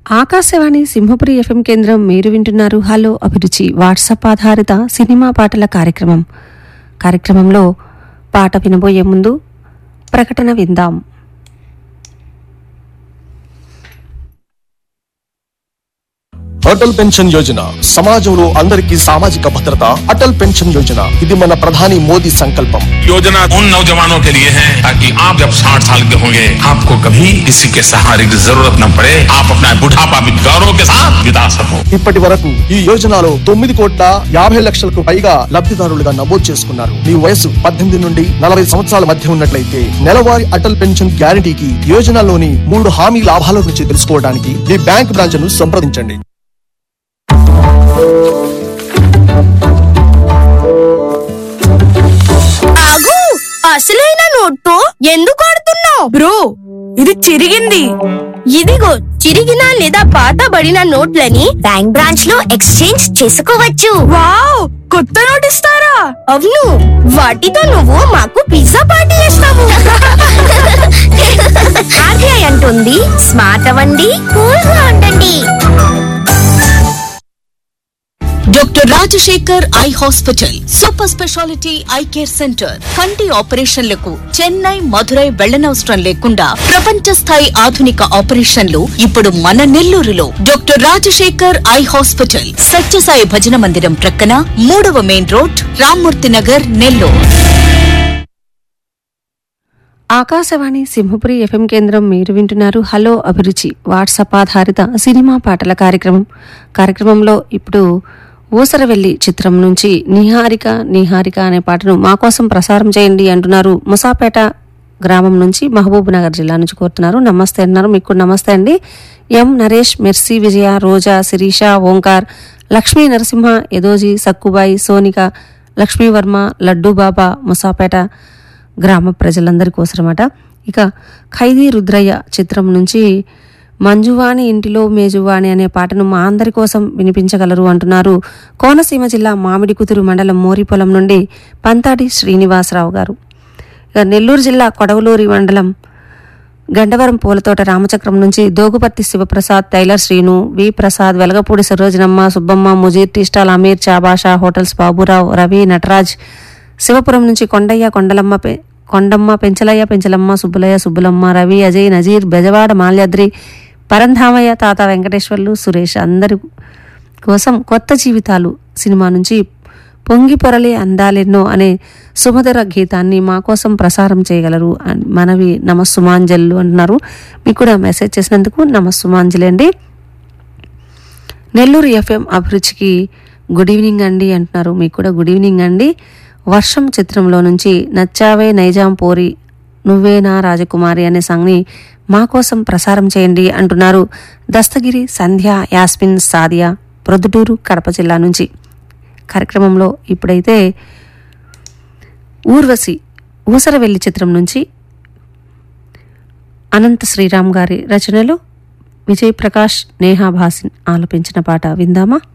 Akashvani Simhapuri FM కేంద్రం మీరు వింటున్నారు హలో అభిరుచి వాట్సాప్ ఆధారిత సినిమా పాటల కార్యక్రమం కార్యక్రమంలో పాట వినబోయే ముందు ప్రకటన విందాం అటల్ పెన్షన్ యోజన సమాజంలో అందరికీ సామాజిక భద్రత అటల్ పెన్షన్ యోజన ఇది మన ప్రధాని మోదీ సంకల్పం योजना उन नौजवानों के लिए है ताकि आप जब 60 साल के होंगे आपको कभी किसी के सहारे की जरूरत न पड़े आप अपना बुढ़ापा भी गौरव के साथ बिता सको ఇప్పటి వరకు ఈ యోజనలో తొమ్మిది కోట్ల యాభై లక్షలకు పైగా లబ్ధిదారులుగా నమోదు చేసుకున్నారు మీ వయసు పద్దెనిమిది నుండి నలభై సంవత్సరాల మధ్య ఉన్నట్లయితే నెలవారీ అటల్ పెన్షన్ గ్యారంటీకి యోజనలోని మూడు హామీ లాభాల గురించి తెలుసుకోవడానికి మీ బ్యాంక్ బ్రాంచ్ ను సంప్రదించండి ఆగు అసలైన నోట్తో ఎందుకు ఆడుతున్నావు బ్రో ఇది చిరిగింది ఇదిగో చిరిగిన లేదా పాతబడిన నోట్లని బ్యాంక్ బ్రాంచ్ లో ఎక్స్చేంజ్ చేసుకోవచ్చు వావ్ కొత్త నోట్ ఇస్తారా అవును వాటితో నువ్వు మాకు పిజ్జా పార్టీ చేస్తావు ఆర్బీఐ అంటుంది స్మార్ట్ అవ్వండి కూల్ గా ఉండండి doctor Rajasekhar eye hospital super speciality eye care centre కంటి ఆపరేషన్లకు చెన్నై మధురై వెళ్లనవసరం లేకుండా ప్రపంచ స్థాయి ఆధునిక ఆపరేషన్లు ఇప్పుడు మన నెల్లూరులో doctor Rajasekhar eye hospital Sathya Sai భజన మందిరం ప్రక్కన మూడవ main road Rammurthy Nagar Nellore Akashvani Simhapuri FM కేంద్రం మీరు వింటున్నారు హలో అభిరుచి వాట్సాప్ ఆధారిత సినిమా పాటల కార్యక్రమం కార్యక్రమంలో ఇప్పుడు ఊసరవెల్లి చిత్రం నుంచి నిహారిక నిహారిక అనే పాటను మా కోసం ప్రసారం చేయండి అంటున్నారు ముసాపేట గ్రామం నుంచి మహబూబ్ నగర్ జిల్లా నుంచి కోరుతున్నారు నమస్తే అన్నారు మీకు కూడా నమస్తే అండి ఎం నరేష్ మెర్సీ విజయ రోజా శిరీష ఓంకార్ లక్ష్మీ నరసింహ యదోజీ సక్కుబాయి సోనిక లక్ష్మీవర్మ లడ్డూ బాబా ముసాపేట గ్రామ ప్రజలందరి కోసమట ఇక ఖైదీ రుద్రయ్య చిత్రం నుంచి మంజువాణి ఇంటిలో మేజువాణి అనే పాటను మా అందరి కోసం వినిపించగలరు అంటున్నారు కోనసీమ జిల్లా మామిడి కుతురు మండలం మోరిపొలం నుండి పంతాడి శ్రీనివాసరావు గారు ఇక నెల్లూరు జిల్లా కొడవలూరి మండలం గండవరం పూలతోట రామచక్రం నుంచి Doguparthi Sivaprasad tailor Srinu V Prasad Velagapudi Sarojanamma Subbamma Mujeer tea stall Ameer Chabasha hotels Baburao Ravi Nataraj Sivapuram నుంచి కొండయ్య కొండలమ్మ పె- కొండమ్మ పెంచలయ్య పెంచలమ్మ సుబ్బులయ్య సుబ్బులమ్మ రవి అజయ్ నజీర్ బెజవాడ మాల్యాద్రి పరంధామయ్య తాత వెంకటేశ్వర్లు సురేష్ అందరి కోసం కొత్త జీవితాలు సినిమా నుంచి పొంగి పొరలే అందాలెన్నో అనే సుమధుర గీతాన్ని మా కోసం ప్రసారం చేయగలరు అన్- మనవి నమస్సుమాంజలు అంటున్నారు మీకు కూడా మెసేజ్ చేసినందుకు నమస్సుమాంజలి అండి నెల్లూరు ఎఫ్ఎం అభిరుచికి గుడ్ ఈవినింగ్ అండి అంటున్నారు మీకు కూడా గుడ్ ఈవినింగ్ అండి వర్షం చిత్రంలో నుంచి నచ్చావే నైజాం పోరి నువ్వే నా రాజకుమారి అనే సాంగ్ని మా కోసం ప్రసారం చేయండి అంటున్నారు దస్తగిరి సంధ్య యాస్మిన్ సాదియా ప్రొద్దుటూరు కడప జిల్లా నుంచి కార్యక్రమంలో ఇప్పుడైతే ఊర్వశి ఊసరవెల్లి చిత్రం నుంచి అనంత శ్రీరామ్ గారి రచనలు విజయ్ ప్రకాష్ నేహా భాసిన్ ఆలపించిన పాట విందామా